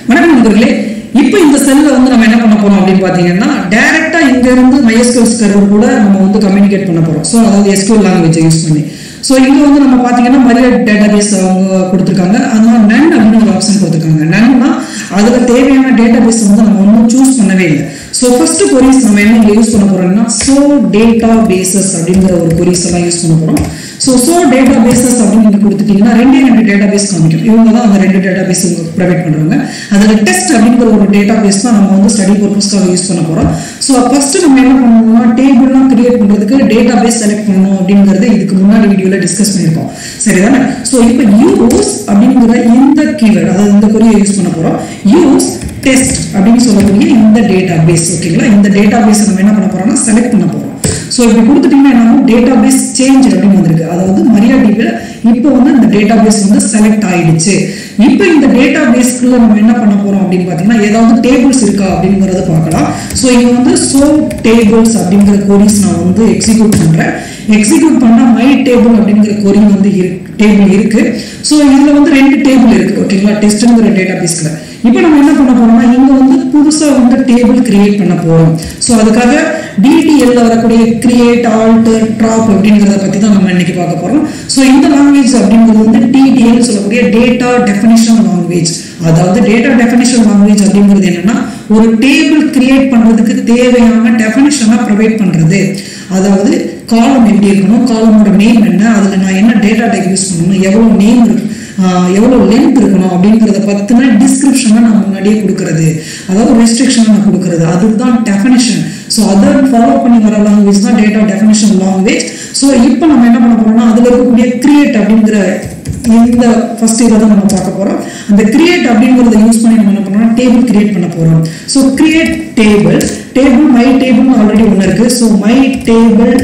வணக்கம் நண்பர்களே இப்போ இந்த செல்ல வந்து நம்ம என்ன பண்ண போறோம் அப்படின்னு பாத்தீங்கன்னா டைரக்டா இங்க இருந்து MySQL சர்வர் கூட நம்ம வந்து கம்யூனிகேட் பண்ண போறோம் ஸோ அதாவது SQL லாங்குவேஜ் யூஸ் பண்ணி ஸோ இங்க வந்து நம்ம பாத்தீங்கன்னா மரிய டேட்டாபேஸ் அவங்க கொடுத்துருக்காங்க அதனால நன் அப்படின்னு ஒரு ஆப்ஷன் கொடுத்துருக்காங்க நன்னா அதுல தேவையான டேட்டாபேஸ் வந்து நம்ம ஒன்றும் சூஸ் பண்ணவே இல்லை ஸோ ஃபர்ஸ்ட் கொரிஸ் நம்ம என்ன இங்க யூஸ் பண்ண போறோம்னா சோ டேட்டா பேசஸ் அப்படிங்கிற ஒரு கொரிஸ் எல்லாம் யூஸ் பண்ண போறோம் ஸோ சோ டேட்டா பேசஸ் அப்படின்னு நீங்க கொடுத்துட்டீங்கன்னா ரெண்டே ரெண்டு டேட்டா பேஸ் காமிக்கும் இவங்க தான் அந்த ரெண்டு டேட்டா பேஸ் உங்களுக்கு ப்ரொவைட் பண்றாங்க அதுல டெஸ்ட் அப்படிங்கிற ஒரு டேட்டா பேஸ் தான் நம்ம வந்து ஸ்டடி பர்பஸ்க்காக யூஸ் பண்ண போறோம் ஸோ ஃபர்ஸ்ட் நம்ம என்ன பண்ணணும்னா டேபிள்லாம் கிரியேட் பண்றதுக்கு டேட்டா பேஸ் செலக்ட் பண்ணணும் அப்படிங்கிறது இதுக்கு முன்னாடி வீடியோல டிஸ்கஸ் பண்ணியிருக்கோம் சரிதானே ஸோ இப்போ யூஸ் அப்படிங்கிற இந்த கீவேர்ட் அதாவது இந்த குறியை யூஸ் பண்ண போறோம் யூஸ் டெஸ்ட் அப்படின்னு சொல்லக்கூடிய இந்த டேட்டா பேஸ் ஓகேங்களா இந்த டேட்டா பேஸ் நம்ம என்ன பண்ண போறோம்னா செலக்ட் பண்ண போறோம் ஸோ இப்படி கொடுத்துட்டீங்கன்னா என்ன டேட்டா பேஸ் சேஞ்ச் அப்படின்னு வந்திருக்கு அதாவது மரியா டிபியில் இப்போ வந்து இந்த டேட்டா பேஸ் வந்து செலக்ட் ஆயிடுச்சு இப்போ இந்த டேட்டா பேஸ்க்குள்ள நம்ம என்ன பண்ண போறோம் அப்படின்னு பார்த்தீங்கன்னா ஏதாவது டேபிள்ஸ் இருக்கா அப்படிங்கிறத பார்க்கலாம் ஸோ இங்க வந்து சோ டேபிள்ஸ் அப்படிங்கிற கோரிஸ் நான் வந்து எக்ஸிக்யூட் பண்றேன் எக்ஸிக்யூட் பண்ணா மை டேபிள் அப்படிங்கிற கோரி வந்து டேபிள் இருக்கு ஸோ இதுல வந்து ரெண்டு டேபிள் இருக்கு ஓகேங்களா டெஸ்ட்ங்கிற டேட்டா பேஸ்ல இப்போ நம்ம என்ன பண்ண போறோம்னா இங்க வந்து புதுசா வந்து டேபிள் கிரியேட் பண்ண போறோம் ஸோ அதுக்காக டிடிஎல்ல வரக்கூடிய கிரியேட் ஆல்டர் ட்ராப் அப்படிங்கிறத பத்தி தான் நம்ம இன்னைக்கு பார்க்க போறோம் ஸோ இந்த லாங்குவேஜ் அப்படிங்கிறது வந்து டிடிஎல் சொல்லக்கூடிய டேட்டா டெஃபினிஷன் லாங்குவேஜ் அதாவது டேட்டா டெஃபினிஷன் லாங்குவேஜ் அப்படிங்கிறது என்னன்னா ஒரு டேபிள் கிரியேட் பண்றதுக்கு தேவையான டெஃபினிஷனை ப்ரொவைட் பண்றது அதாவது காலம் எப்படி இருக்கணும் காலமோட நேம் என்ன அதுல நான் என்ன டேட்டா டைப் யூஸ் பண்ணணும் எவ்வளவு நேம் இருக்கு எவ்வளோ லென்த் இருக்கணும் அப்படிங்கிறத பற்றின டிஸ்கிரிப்ஷனை நான் முன்னாடியே கொடுக்கறது அதாவது ரெஸ்ட்ரிக்ஷனை நான் கொடுக்கறது அதுதான் டெஃபினிஷன் ஸோ அதை ஃபாலோ பண்ணி வர லாங்குவேஜ் தான் டேட்டா டெஃபினிஷன் லாங்குவேஜ் ஸோ இப்போ நம்ம என்ன பண்ண போறோம்னா அதில் இருக்கக்கூடிய கிரியேட் அப்படிங்கிற இந்த ஃபர்ஸ்ட் இதை தான் நம்ம பார்க்க போறோம் அந்த கிரியேட் அப்படிங்கிறத யூஸ் பண்ணி நம்ம என்ன பண்ணோம்னா டேபிள் கிரியேட் பண்ண போறோம் so create table table my table already ஒன்று இருக்கு ஸோ மை டேபிள்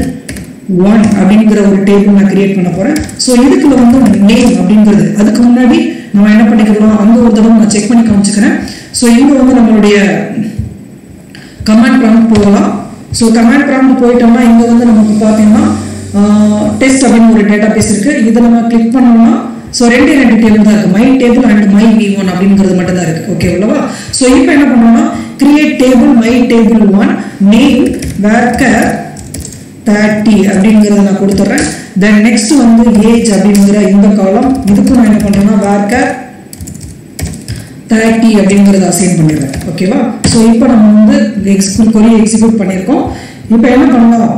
ஒன் அப்படிங்கிற ஒரு டேபிள் நான் கிரியேட் பண்ண போறேன் ஸோ இதுக்குள்ள வந்து நேம் அப்படிங்கிறது அதுக்கு முன்னாடி நம்ம என்ன பண்ணிக்கலாம் அங்க ஒரு தடவை நான் செக் பண்ணி காமிச்சுக்கிறேன் ஸோ இங்க வந்து நம்மளுடைய கமாண்ட் ப்ராம்ப்ட் போகலாம் ஸோ கமாண்ட் ப்ராம்ப்ட் போயிட்டோம்னா இங்க வந்து நமக்கு பார்த்தீங்கன்னா டெஸ்ட் அப்படின்னு ஒரு டேட்டா பேஸ் இருக்கு இதை நம்ம கிளிக் பண்ணோம்னா ஸோ ரெண்டே ரெண்டு டேபிள் தான் இருக்கு my table and my V one அப்படிங்கிறது மட்டும் தான் இருக்கு ஓகே உள்ளவா ஸோ இப்போ என்ன பண்ணோம்னா create table my table one name varchar thirty அப்படிங்கிறத நான் கொடுத்துட்றேன் தென் நெக்ஸ்ட் வந்து ஏஜ் அப்படிங்கிற இந்த காலம் இதுக்கும் நான் என்ன பண்றேன்னா வேர்க்கர் தேர்ட்டி அப்படிங்கிறத அசைன் பண்ணிடுறேன் ஓகேவா ஸோ இப்போ நம்ம வந்து எக்ஸிக்யூட் கொரி எக்ஸிக்யூட் பண்ணியிருக்கோம் இப்போ என்ன பண்ணலாம்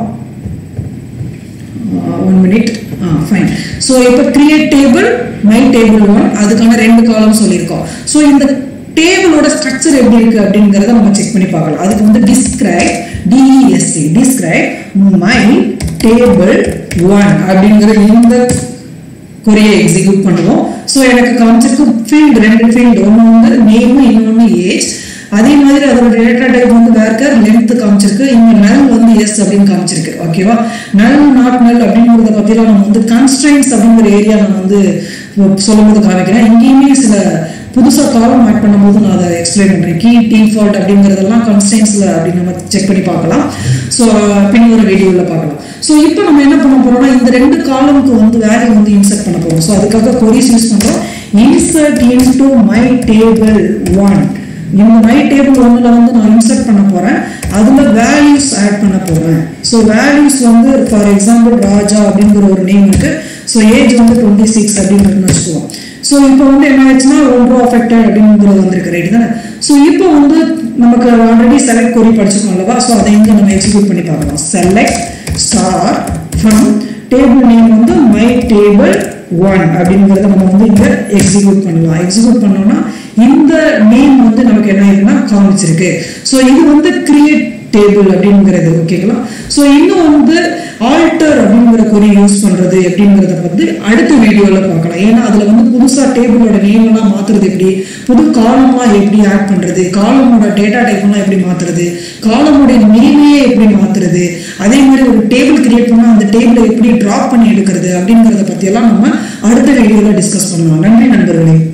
ஒன் மினிட் ஃபைன் ஸோ இப்போ create table my table one அதுக்கான ரெண்டு காலம் சொல்லியிருக்கோம் ஸோ இந்த டேபிளோட ஸ்ட்ரக்சர் எப்படி இருக்கு அப்படிங்கிறத நம்ம செக் பண்ணி பார்க்கலாம் அதுக்கு வந்து describe DESC describe my table one அப்படிங்கிற இந்த கொரியை எக்ஸிக்யூட் பண்ணுவோம் ஸோ எனக்கு காமிச்சிருக்கு ஃபீல்டு ரெண்டு ஃபீல்டு ஒன்று வந்து நேம் இன்னொன்று ஏஜ் அதே மாதிரி அதோட டேட்டா டைப் வந்து வேர்க்கர் லென்த் காமிச்சிருக்கு இங்க நல் வந்து எஸ் அப்படின்னு காமிச்சிருக்கு ஓகேவா நல் நாட் நல் அப்படிங்கிறத பத்திலாம் நம்ம வந்து கன்ஸ்ட்ரைன்ஸ் அப்படிங்கிற ஏரியா நான் வந்து சொல்லும்போது காமிக்கிறேன் இங்கேயுமே சில புதுசாக காலம் ஆட் பண்ணும்போது நான் அதை எக்ஸ்பிளைன் பண்ணுறேன் கீ டிஃபால்ட் அப்படிங்கிறதெல்லாம் கன்ஸ்டன்ஸில் அப்படி நம்ம செக் பண்ணி பார்க்கலாம் ஸோ பின்னொரு வீடியோவில் பார்க்கலாம் ஸோ இப்போ நம்ம என்ன பண்ண போறோம்னா இந்த ரெண்டு காலமுக்கு வந்து வேல்யூ வந்து இன்சர்ட் பண்ண போறோம் ஸோ அதுக்காக கொரிஸ் யூஸ் பண்ணுறோம் insert into my table one இந்த மை டேபிள் ஒன்றில் வந்து நான் இன்சர்ட் பண்ண போகிறேன் அதில் வேல்யூஸ் ஆட் பண்ண போகிறேன் ஸோ வேல்யூஸ் வந்து ஃபார் எக்ஸாம்பிள் ராஜா அப்படிங்கிற ஒரு நேம் இருக்கு ஸோ ஏஜ் வந்து டுவெண்ட்டி சிக்ஸ் அப்படிங்கிறது வச்சுக்குவோம் ஸோ இப்போ வந்து என்ன ஆயிடுச்சுன்னா ரொம்ப அஃபெக்டட் அப்படிங்கிறது வந்திருக்கு ரைட் தானே ஸோ இப்போ வந்து நமக்கு ஆல்ரெடி செலக்ட் கொரி படிச்சிருக்கோம் அல்லவா ஸோ அதை இங்கே நம்ம எக்ஸிக்யூட் பண்ணி பார்க்கலாம் select star from table name வந்து மை டேபிள் ஒன் அப்படிங்கிறத நம்ம வந்து இங்கே எக்ஸிக்யூட் பண்ணலாம் எக்ஸிக்யூட் பண்ணோம்னா இந்த நேம் வந்து நமக்கு என்ன ஆயிருக்குன்னா காமிச்சிருக்கு ஸோ இது வந்து கிரியேட் டேபிள் அப்படிங்கிறது ஓகேங்களா ஸோ இன்னும் வந்து ஆல்டர் அப்படிங்கிற குறி யூஸ் பண்றது எப்படிங்கிறத வந்து அடுத்த வீடியோவில் பார்க்கலாம் ஏன்னா அதுல வந்து புதுசா டேபிளோட நேம் எல்லாம் மாத்துறது எப்படி புது காலம்லாம் எப்படி ஆட் பண்றது காலமோட டேட்டா டைப்லாம் எப்படி மாத்துறது காலமோட நேமையே எப்படி மாத்துறது அதே மாதிரி ஒரு டேபிள் கிரியேட் பண்ணா அந்த டேபிளை எப்படி டிராப் பண்ணி எடுக்கிறது அப்படிங்கிறத பத்தி எல்லாம் நம்ம அடுத்த வீடியோவில் டிஸ்கஸ் பண்ணலாம் நன்றி நண்பர்களே